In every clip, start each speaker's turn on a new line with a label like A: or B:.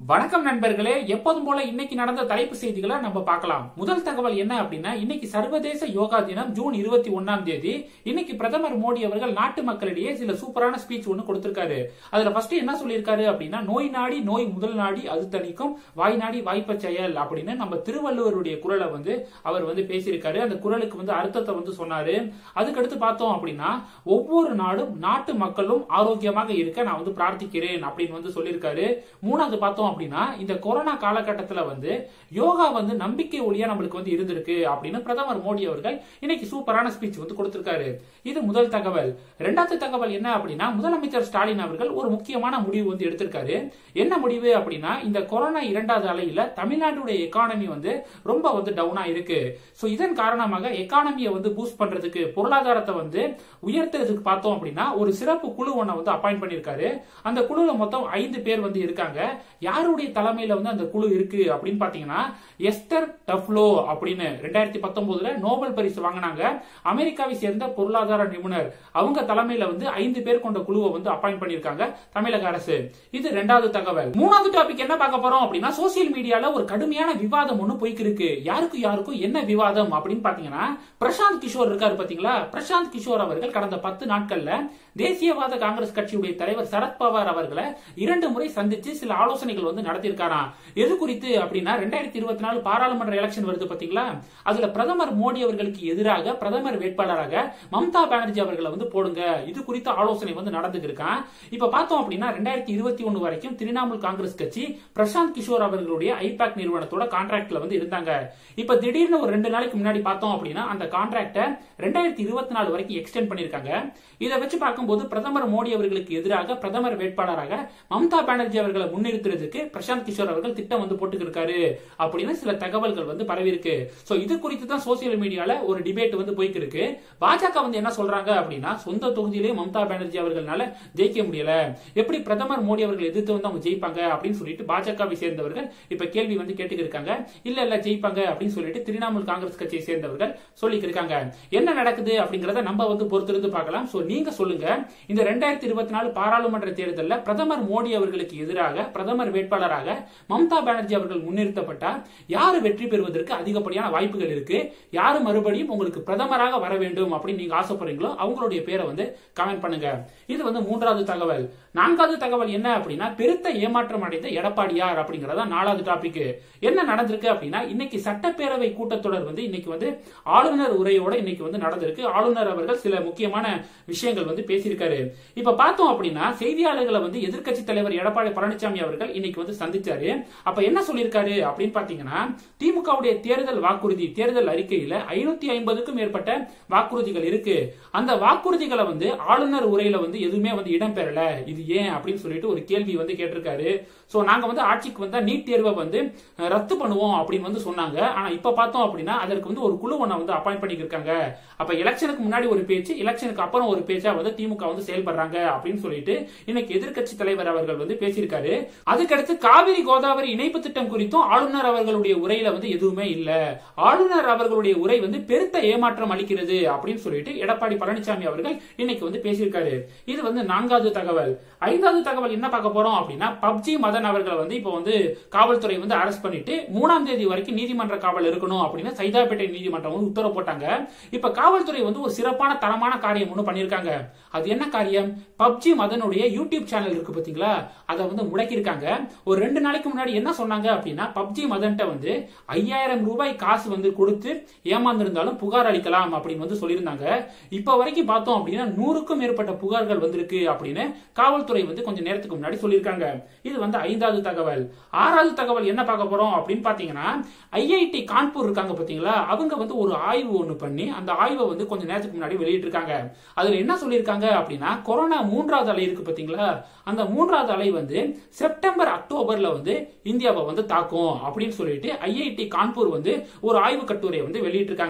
A: வணக்கம் நண்பர்களே எப்போதும் போல இன்னைக்கு நடந்த தலைப்பு செய்திகளை நம்ம பார்க்கலாம் முதல் தகவல் என்ன அப்படின்னா இன்னைக்கு சர்வதேச யோகா தினம் ஜூன் இருபத்தி ஒன்னாம் தேதி இன்னைக்கு பிரதமர் மோடி அவர்கள் நாட்டு மக்களிடையே சில சூப்பரான ஸ்பீச் ஒன்று கொடுத்திருக்காரு அதுல ஃபர்ஸ்ட் என்ன சொல்லியிருக்காரு அப்படின்னா நோய் நாடி நோய் முதல் நாடி அது தணிக்கும் வாய் நாடி வாய்ப்ப செயல் அப்படின்னு நம்ம திருவள்ளுவருடைய குரலை வந்து அவர் வந்து பேசியிருக்காரு அந்த குரலுக்கு வந்து அர்த்தத்தை வந்து சொன்னாரு அதுக்கடுத்து பார்த்தோம் அப்படின்னா ஒவ்வொரு நாடும் நாட்டு மக்களும் ஆரோக்கியமாக இருக்க நான் வந்து பிரார்த்திக்கிறேன் அப்படின்னு வந்து சொல்லியிருக்காரு மூணாவது பார்த்தோம் அப்படின்னா இந்த கொரோனா காலகட்டத்தில் வந்து யோகா வந்து நம்பிக்கை ஒளியா நம்மளுக்கு வந்து இருந்திருக்கு அப்படின்னு பிரதமர் மோடி அவர்கள் இன்னைக்கு சூப்பரான ஸ்பீச் வந்து கொடுத்திருக்காரு இது முதல் தகவல் இரண்டாவது தகவல் என்ன அப்படின்னா முதலமைச்சர் ஸ்டாலின் அவர்கள் ஒரு முக்கியமான முடிவு வந்து எடுத்திருக்காரு என்ன முடிவு அப்படின்னா இந்த கொரோனா இரண்டாவது அலையில தமிழ்நாட்டுடைய எக்கானமி வந்து ரொம்ப வந்து டவுனா இருக்கு சோ இதன் காரணமாக எக்கானமியை வந்து பூஸ்ட் பண்றதுக்கு பொருளாதாரத்தை வந்து உயர்த்துறதுக்கு பார்த்தோம் அப்படின்னா ஒரு சிறப்பு குழு ஒன்றை வந்து அப்பாயிண்ட் பண்ணியிருக்காரு அந்த குழுல மொத்தம் ஐந்து பேர் வந்து இருக்காங்க யாருடைய தலைமையில வந்து அந்த குழு இருக்கு அப்படின்னு பாத்தீங்கன்னா எஸ்டர் டஃப்லோ அப்படின்னு ரெண்டாயிரத்தி பத்தொன்பதுல நோபல் பரிசு வாங்கினாங்க அமெரிக்காவை சேர்ந்த பொருளாதார நிபுணர் அவங்க தலைமையில வந்து ஐந்து பேர் கொண்ட குழுவை வந்து அப்பாயிண்ட் பண்ணியிருக்காங்க தமிழக அரசு இது ரெண்டாவது தகவல் மூணாவது டாபிக் என்ன பார்க்க போறோம் அப்படின்னா சோசியல் மீடியால ஒரு கடுமையான விவாதம் ஒண்ணு போய்க்கு இருக்கு யாருக்கும் யாருக்கும் என்ன விவாதம் அப்படின்னு பாத்தீங்கன்னா பிரசாந்த் கிஷோர் இருக்காரு பாத்தீங்களா பிரசாந்த் கிஷோர் அவர்கள் கடந்த பத்து நாட்கள்ல தேசியவாத காங்கிரஸ் கட்சியுடைய தலைவர் சரத்பவார் அவர்களை இரண்டு முறை சந்திச்சு சில ஆலோசனைகள் வந்து நடத்தியிருக்காராம் எது குறித்து அப்படின்னா ரெண்டாயிரத்தி இருபத்தி நாலு பாராளுமன்ற எலெக்ஷன் வருது பாத்தீங்களா அதுல பிரதமர் மோடி அவர்களுக்கு எதிராக பிரதமர் வேட்பாளராக மம்தா பானர்ஜி அவர்களை வந்து போடுங்க இது குறித்த ஆலோசனை வந்து நடந்துட்டு இருக்கான் இப்ப பார்த்தோம் அப்படின்னா ரெண்டாயிரத்தி இருபத்தி ஒன்னு வரைக்கும் திரிணாமுல் காங்கிரஸ் கட்சி பிரசாந்த் கிஷோர் அவர்களுடைய ஐபாக் நிறுவனத்தோட கான்ட்ராக்ட்ல வந்து இருந்தாங்க இப்ப திடீர்னு ஒரு ரெண்டு நாளைக்கு முன்னாடி பார்த்தோம் அப்படின்னா அந்த கான்ட்ராக்டை ரெண்டாயிரத்தி இருபத்தி நாலு வரைக்கும் எக்ஸ்டெண்ட் பண்ணிருக்காங்க இதை வச்சு பார்க்கும்போது பிரதமர் மோடி அவர்களுக்கு எதிராக பிரதமர் வேட்பாளராக மம்தா பானர்ஜி அவர்களை முன்னிறுத்துறதுக்கு பிரசாந்த் கிஷோர் அவர்கள் திட்டம் வந்து போட்டுக்கிருக்காரு அப்படின்னு சில தகவல்கள் வந்து பரவி இருக்கு சோ இது குறித்து தான் சோசியல் மீடியால ஒரு டிபேட் வந்து போய்க்கு இருக்கு பாஜக வந்து என்ன சொல்றாங்க அப்படின்னா சொந்த தொகுதியிலேயே மம்தா பானர்ஜி அவர்களால ஜெயிக்க முடியல எப்படி பிரதமர் மோடி அவர்கள் எதிர்த்து வந்து அவங்க ஜெயிப்பாங்க அப்படின்னு சொல்லிட்டு பாஜகவை சேர்ந்தவர்கள் இப்ப கேள்வி வந்து கேட்டுக்கு இருக்காங்க இல்ல இல்ல ஜெயிப்பாங்க அப்படின்னு சொல்லிட்டு திரிணாமுல் காங்கிரஸ் கட்சியை சேர்ந்தவர்கள் சொல்லிட்டு இருக்காங்க என்ன நடக்குது அப்படிங்கறத நம்ம வந்து பொறுத்திருந்து பார்க்கலாம் சோ நீங்க சொல்லுங்க இந்த ரெண்டாயிரத்தி இருபத்தி நாலு பாராளுமன்ற தேர்தலில் பிரதமர் மோடி அவர்களுக்கு எதிராக பிரதமர் வேட்பாளராக மம்தா பானர்ஜி அவர்கள் முன்னிறுத்தப்பட்டா யாரு வெற்றி பெறுவதற்கு அதிகப்படியான வாய்ப்புகள் இருக்கு யாரு மறுபடியும் உங்களுக்கு பிரதமராக வர வேண்டும் அப்படின்னு நீங்க ஆசைப்படுறீங்களோ அவங்களுடைய பேரை வந்து கமெண்ட் பண்ணுங்க இது வந்து மூன்றாவது தகவல் நான்காவது தகவல் என்ன அப்படின்னா பெருத்த ஏமாற்றம் அடைந்த எடப்பாடியார் அப்படிங்கறத நாலாவது டாபிக் என்ன நடந்திருக்கு அப்படின்னா இன்னைக்கு சட்டப்பேரவை கூட்டத்தொடர் வந்து இன்னைக்கு வந்து ஆளுநர் உரையோட இன்னைக்கு வந்து நடந்திருக்கு ஆளுநர் அவர்கள் சில முக்கியமான விஷயங்கள் வந்து பேசியிருக்காரு இப்ப பார்த்தோம் அப்படின்னா செய்தியாளர்களை வந்து எதிர்க்கட்சி தலைவர் எடப்பாடி பழனிசாமி அவர்கள் இன்னைக்கு வந்து சந்திச்சாரு அப்ப என்ன சொல்லியிருக்காரு அப்படின்னு பாத்தீங்கன்னா திமுகவுடைய தேர்தல் வாக்குறுதி தேர்தல் அறிக்கையில ஐநூத்தி ஐம்பதுக்கும் மேற்பட்ட வாக்குறுதிகள் இருக்கு அந்த வாக்குறுதிகளை வந்து ஆளுநர் உரையில வந்து எதுவுமே வந்து இடம்பெறல இது ஏன் அப்படின்னு சொல்லிட்டு ஒரு கேள்வி வந்து கேட்டிருக்காரு சோ நாங்க வந்து ஆட்சிக்கு வந்தா நீட் தேர்வை வந்து ரத்து பண்ணுவோம் அப்படின்னு வந்து சொன்னாங்க ஆனா இப்ப பார்த்தோம் அப்படின்னா அதற்கு வந்து ஒரு குழு ஒண்ண வந்து அப்பாயிண்ட் பண்ணிருக்காங்க அப்ப எலெக்ஷனுக்கு முன்னாடி ஒரு பேச்சு எலெக்ஷனுக்கு அப்புறம் ஒரு பேச்சா வந்து திமுக வந்து செயல்படுறாங்க அப்படின்னு சொல்லிட்டு இன்னைக்கு எதிர்க்கட்சி தலைவர் அவர்கள் வந்து பேசியிருக்காரு அதுக்கடுத்து காவிரி கோதாவரி இணைப்பு திட்டம் குறித்தும் ஆளுநர் அவர்களுடைய உரையில வந்து எதுவுமே இல்ல ஆளுநர் அவர்களுடைய உரை வந்து பெருத்த ஏமாற்றம் அளிக்கிறது அப்படின்னு சொல்லிட்டு எடப்பாடி பழனிசாமி அவர்கள் இன்னைக்கு வந்து பேசியிருக்காரு இது வந்து நான்காவது தகவல் ஐந்தாவது தகவல் என்ன பார்க்க போறோம் அப்படின்னா பப்ஜி மதன் அவர்களை வந்து இப்போ வந்து காவல்துறை வந்து அரெஸ்ட் பண்ணிட்டு மூணாம் தேதி வரைக்கும் நீதிமன்ற காவல் இருக்கணும் அப்படின்னு சைதாப்பேட்டை நீதிமன்றம் வந்து உத்தரவு போட்டாங்க இப்ப காவல்துறை வந்து ஒரு சிறப்பான தரமான காரியம் ஒன்று பண்ணிருக்காங்க அது என்ன காரியம் பப்ஜி மதனுடைய யூடியூப் சேனல் இருக்கு பாத்தீங்களா அதை வந்து முடக்கியிருக்காங்க ஒரு ரெண்டு நாளைக்கு முன்னாடி என்ன சொன்னாங்க அப்படின்னா பப்ஜி மதன்ட்ட வந்து ஐயாயிரம் ரூபாய் காசு வந்து கொடுத்து ஏமாந்திருந்தாலும் புகார் அளிக்கலாம் அப்படின்னு வந்து சொல்லியிருந்தாங்க இப்ப வரைக்கும் பார்த்தோம் அப்படின்னா நூறுக்கும் மேற்பட்ட புகார்கள் வந்திருக்கு அப்படின்னு காவல்துறை வந்து கொஞ்சம் நேரத்துக்கு முன்னாடி சொல்லியிருக்காங்க இது வந்து ஐந்தாவது தகவல் ஆறாவது தகவல் என்ன பார்க்க போறோம் அப்படின்னு பாத்தீங்கன்னா ஐஐடி கான்பூர் இருக்காங்க பாத்தீங்களா அவங்க வந்து ஒரு ஆய்வு ஒண்ணு பண்ணி அந்த ஆய்வை வந்து கொஞ்சம் நேரத்துக்கு முன்னாடி வெளியிட்டிருக்காங்க அதுல என்ன சொல்லியிருக்காங்க அப்படின்னா கொரோனா மூன்றாவது அலை இருக்கு பாத்தீங்களா அந்த மூன்றாவது அலை வந்து செப்டம்பர் அக்டோபர்ல வந்து இந்தியாவை வந்து தாக்கும் அப்படின்னு சொல்லிட்டு ஐஐடி கான்பூர் வந்து ஒரு ஆய்வு கட்டுரையை வந்து வெளியிட்டிருக்காங்க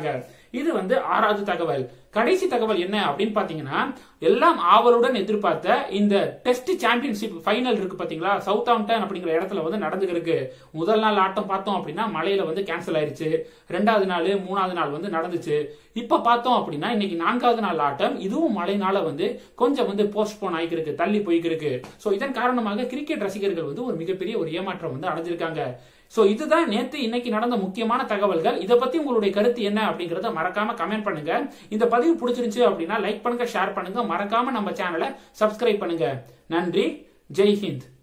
A: இது வந்து ஆறாவது தகவல் கடைசி தகவல் என்ன அப்படின்னு பாத்தீங்கன்னா எல்லாம் ஆவலுடன் எதிர்பார்த்த இந்த டெஸ்ட் சாம்பியன்ஷிப் ஃபைனல் இருக்கு பாத்தீங்களா சவுத் ஆம்டன் அப்படிங்கிற இடத்துல வந்து நடந்துருக்கு முதல் நாள் ஆட்டம் பார்த்தோம் அப்படின்னா மழையில வந்து கேன்சல் ஆயிருச்சு ரெண்டாவது நாள் மூணாவது நாள் வந்து நடந்துச்சு இப்ப பார்த்தோம் அப்படின்னா இன்னைக்கு நான்காவது நாள் ஆட்டம் இதுவும் மழைனால வந்து கொஞ்சம் வந்து போஸ்ட்போன் ஆகிருக்கு தள்ளி போய்க்கிருக்கு சோ இதன் காரணமாக கிரிக்கெட் ரசிகர்கள் வந்து ஒரு மிகப்பெரிய ஒரு ஏமாற்றம் வந்து அடைஞ்சிருக்காங்க சோ இதுதான் நேத்து இன்னைக்கு நடந்த முக்கியமான தகவல்கள் இதை பத்தி உங்களுடைய கருத்து என்ன அப்படிங்கறத மறக்காம கமெண்ட் பண்ணுங்க இந்த பதிவு பிடிச்சிருந்துச்சு அப்படின்னா லைக் பண்ணுங்க ஷேர் பண்ணுங்க மறக்காம நம்ம சேனலை சப்ஸ்கிரைப் பண்ணுங்க நன்றி ஜெய் ஹிந்த்